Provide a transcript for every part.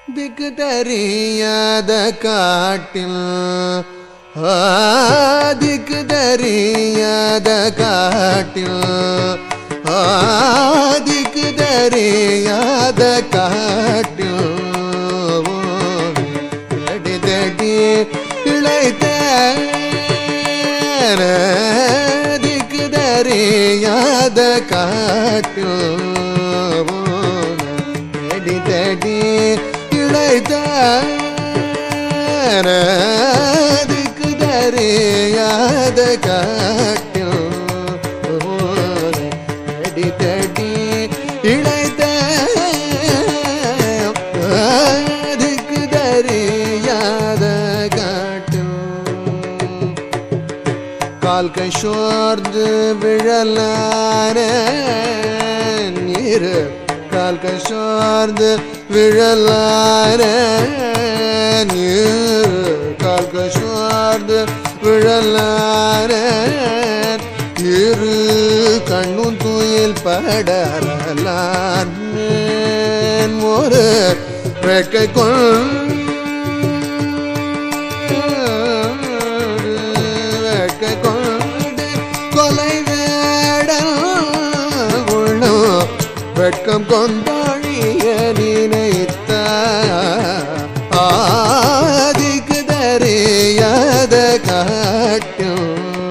திக்கு தெரியாத காட்டில் ஆ, திக்கு தெரியாத காட்டில் ஆ, திக்கு தெரியாத காட்டில் தேடி தேடி இழைத்த திக்கு தெரியாத காட்டில் தேடி தேடி இழைத்த திக்கு தெரியாத காட்டில் தேடி தேடி இழைத்த திக்கு தெரியாத காட்டில் கால்கை சோர்ந்து விழலான நீர் கால்கை சோர்ந்து விழலான நீர் கால்கை சோர்ந்து விழலான இரு கண்ணும் தூயில் படலான் ஒரு ரெக்கை கொண்டு கொண்டு கொலை வேடல் உள்ளம் வெட்கம் கொண்டாழிய நினைத்த ஆதிக்கு தெரியாத காட்டும்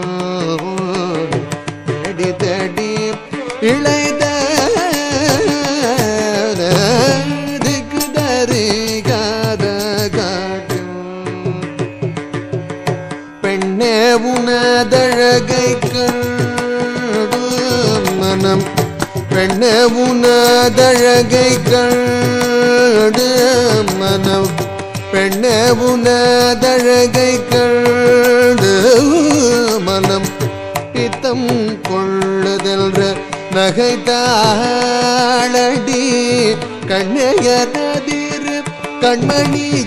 தேடி தேடி இளைத திக்கு தெரியாத காட்டும் பெண்ணே உனதழகை கண்டு மனம் பெண்ணே உனதழகை கண்டு மனம் பெண்ணே உனதழகை கண்டு மனம் பித்தம் கொள்ளுதல்ற நகைத்தாளடி கண்ணையனதிரு கண்மணிய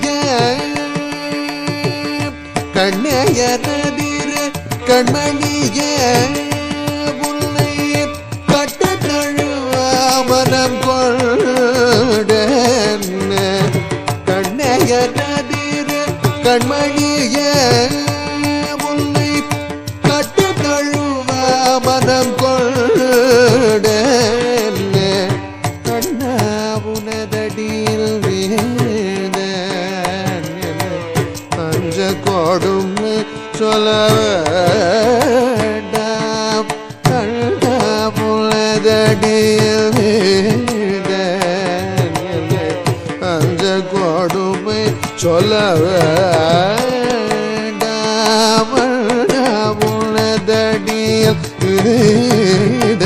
கண்ணையனதிரு கண்மணிய உன்னை கட்டு மனம் கொண்ட கண்ணையனதிரு கண்மணிய உன்னை கட்டு மனம் கொண்ட கண்ணா உனதடியில் வேத அஞ்ச கோடும் சொல்ல வேண்டாம் கண்ணா உனதடியில் வேத அஞ்ச கொடுமை சொல்ல வேண்டாம் உனதடியில் வேத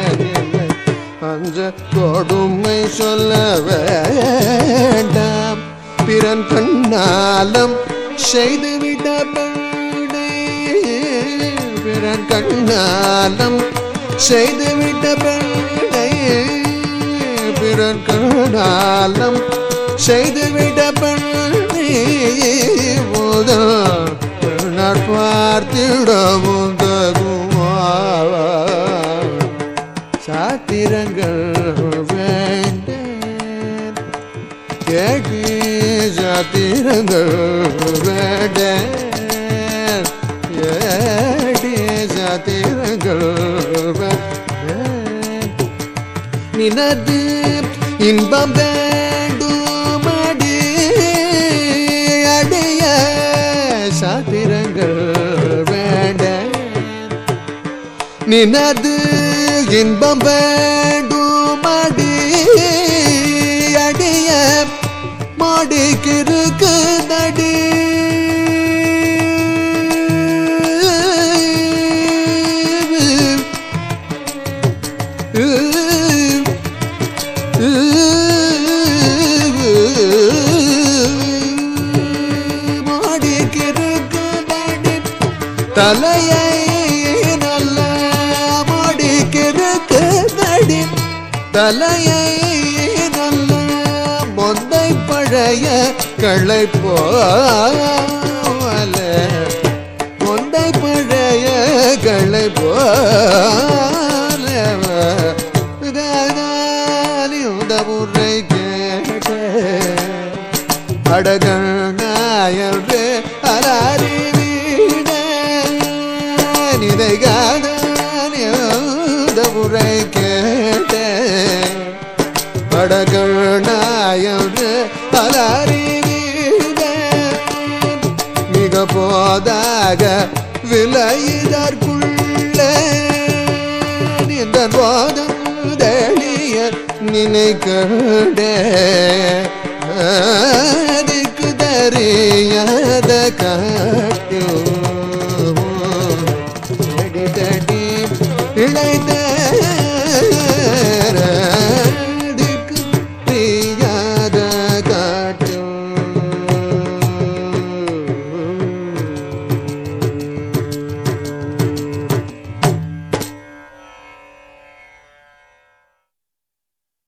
அஞ்ச கொடுமை சொல்ல வேண்டாம் பிறன் கண்ணாலம் செய்துவிட பெண்ணை பிறன் கண்ணாலம் செய்துவிட்ட பெண்ணை பிறன் கண்ணாலம் செய்துவிட பெண்ணை முதல் நட்பார்த்திடவும் தகுமா சாத்திரங்கள் வேண்டேன் கேட்டு சாத்திரங்கள் வேண்டேன் ஏடி சாத்திரங்கள் வேண்டேன் நினது இன்பம் வேண்டுமடி அடைய சாத்திரங்கள் வேண்டேன் நினது இன்பம் வேண்டுமடி அடிய மாடிக்கிருக்கு நடி மாடிக்கிருக்கு நடி தலையை நல்ல முடிக்கிருக்கு நடி தலையை நல்ல மொந்தை பழைய களை போல மொந்தை பழைய களை போல உதவுரை கேட்ட படகண்ணாயன்று அலாரிவிட நினைகாத முறை கேட்ட படகண்ணாயன்று அலாரிவிட மிக போதாக விலையிதற்குள்ள இந்த போதம் தெளிய நினைக்கடே அதுக்கு தெரியாத காட்டில்